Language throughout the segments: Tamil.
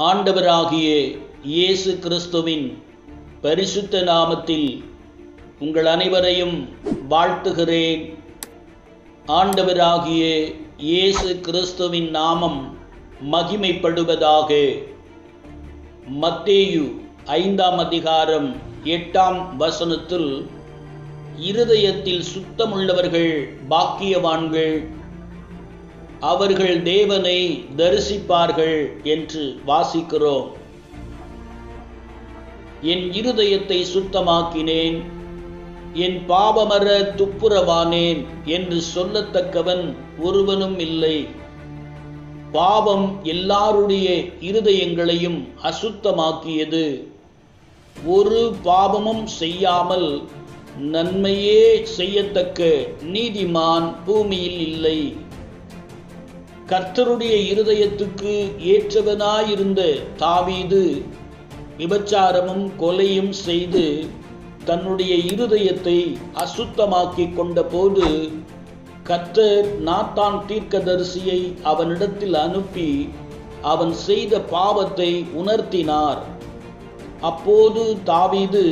ஆண்டவராகிய இயேசு கிறிஸ்துவின் பரிசுத்த நாமத்தில் உங்கள் அனைவரையும் வாழ்த்துகிறேன் ஆண்டவராகிய இயேசு கிறிஸ்துவின் நாமம் மகிமைப்படுவதாக மத்தேயு ஐந்தாம் அதிகாரம் எட்டாம் வசனத்தில் இருதயத்தில் சுத்தமுள்ளவர்கள் பாக்கியவான்கள் அவர்கள் தேவனை தரிசிப்பார்கள் என்று வாசிக்கிறோம் என் இருதயத்தை சுத்தமாக்கினேன் என் பாவமர துப்புரவானேன் என்று சொல்லத்தக்கவன் ஒருவனும் இல்லை பாவம் எல்லாருடைய இருதயங்களையும் அசுத்தமாக்கியது ஒரு பாவமும் செய்யாமல் நன்மையே செய்யத்தக்க நீதிமான் பூமியில் இல்லை கர்த்தருடைய இருதயத்துக்கு ஏற்றவனாயிருந்த தாவீது விபச்சாரமும் கொலையும் செய்து தன்னுடைய இருதயத்தை அசுத்தமாக்கி கொண்டபோது கர்த்தர் நாத்தான் தீர்க்கதரிசியை அவனிடத்தில் அனுப்பி அவன் செய்த பாவத்தை உணர்த்தினார் அப்போது தாவீது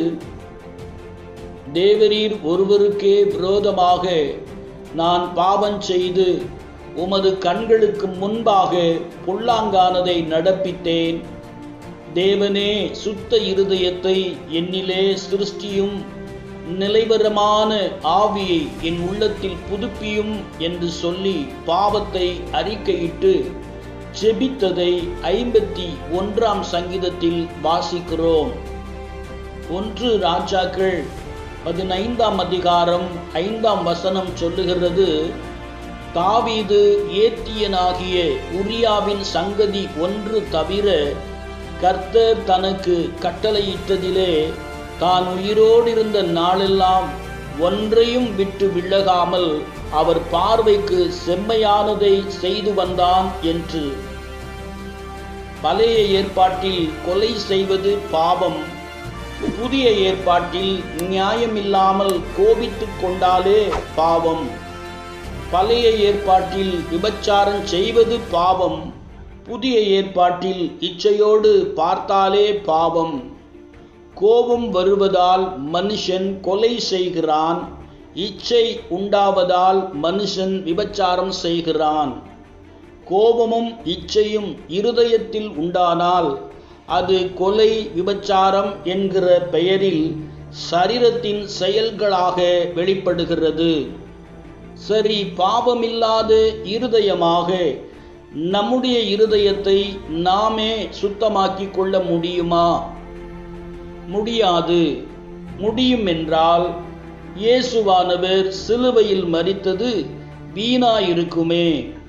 தேவரீர் ஒருவருக்கே விரோதமாக நான் பாவம் செய்து உமது கண்களுக்கு முன்பாக பொல்லாங்கானதை நடப்பித்தேன் தேவனே சுத்த இருதயத்தை என்னிலே சிருஷ்டியும் நிலைவரமான ஆவியை என் உள்ளத்தில் புதுப்பியும் என்று சொல்லி பாவத்தை அறிக்கையிட்டு செபித்ததை ஐம்பத்தி ஒன்றாம் சங்கீதத்தில் வாசிக்கிறோம் ஒன்று ராஜாக்கள் பதினைந்தாம் அதிகாரம் ஐந்தாம் வசனம் சொல்லுகிறது தாவீது ஏத்தியனாகிய உரியாவின் சங்கதி ஒன்று தவிர கர்த்தர் தனக்கு கட்டளையிட்டதிலே தான் உயிரோடு இருந்த நாளெல்லாம் ஒன்றையும் விட்டு விலகாமல் அவர் பார்வைக்கு செம்மையானதை செய்து வந்தான் என்று பழைய ஏற்பாட்டில் கொலை செய்வது பாவம் புதிய ஏற்பாட்டில் நியாயமில்லாமல் கோபித்துக் கொண்டாலே பாவம் பழைய ஏற்பாட்டில் விபச்சாரம் செய்வது பாவம் புதிய ஏற்பாட்டில் இச்சையோடு பார்த்தாலே பாவம் கோபம் வருவதால் மனுஷன் கொலை செய்கிறான் இச்சை உண்டாவதால் மனுஷன் விபச்சாரம் செய்கிறான் கோபமும் இச்சையும் இருதயத்தில் உண்டானால் அது கொலை விபச்சாரம் என்கிற பெயரில் சரீரத்தின் செயல்களாக வெளிப்படுகிறது சரி பாவமில்லாத இருதயமாக நம்முடைய இருதயத்தை நாமே சுத்தமாக்கி கொள்ள முடியுமா முடியாது முடியும் என்றால் இயேசுவானவர் சிலுவையில் மறித்தது வீணாயிருக்குமே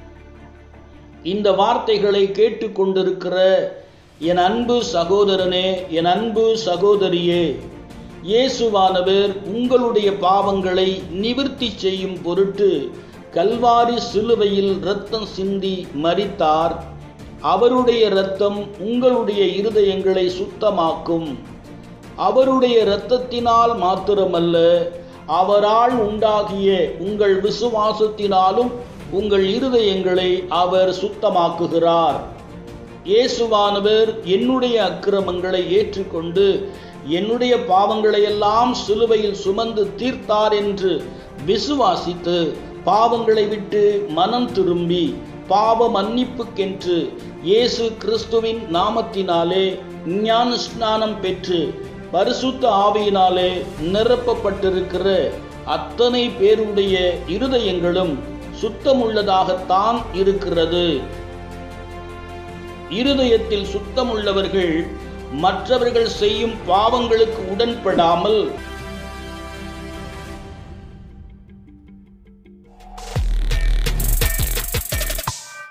இந்த வார்த்தைகளை கேட்டுக்கொண்டிருக்கிற என் அன்பு சகோதரனே என் அன்பு சகோதரியே இயேசுவானவர் உங்களுடைய பாவங்களை நிவிர்த்தி செய்யும் பொருட்டு கல்வாரி சிலுவையில் இரத்தம் சிந்தி மறித்தார் அவருடைய இரத்தம் உங்களுடைய இருதயங்களை சுத்தமாக்கும் அவருடைய இரத்தத்தினால் மாத்திரமல்ல அவரால் உண்டாகிய உங்கள் விசுவாசத்தினாலும் உங்கள் இருதயங்களை அவர் சுத்தமாக்குகிறார் இயேசுவானவர் என்னுடைய அக்கிரமங்களை ஏற்றுக்கொண்டு என்னுடைய பாவங்களையெல்லாம் சிலுவையில் சுமந்து தீர்த்தார் என்று விசுவாசித்து பாவங்களை விட்டு மனம் திரும்பி பாவ மன்னிப்புக்கென்று இயேசு கிறிஸ்துவின் நாமத்தினாலே ஞான ஸ்நானம் பெற்று பரிசுத்த ஆவியினாலே நிரப்பப்பட்டிருக்கிற அத்தனை பேருடைய இருதயங்களும் சுத்தமுள்ளதாகத்தான் இருக்கிறது இருதயத்தில் சுத்தமுள்ளவர்கள் மற்றவர்கள் செய்யும் பாவங்களுக்கு உடன்படாமல்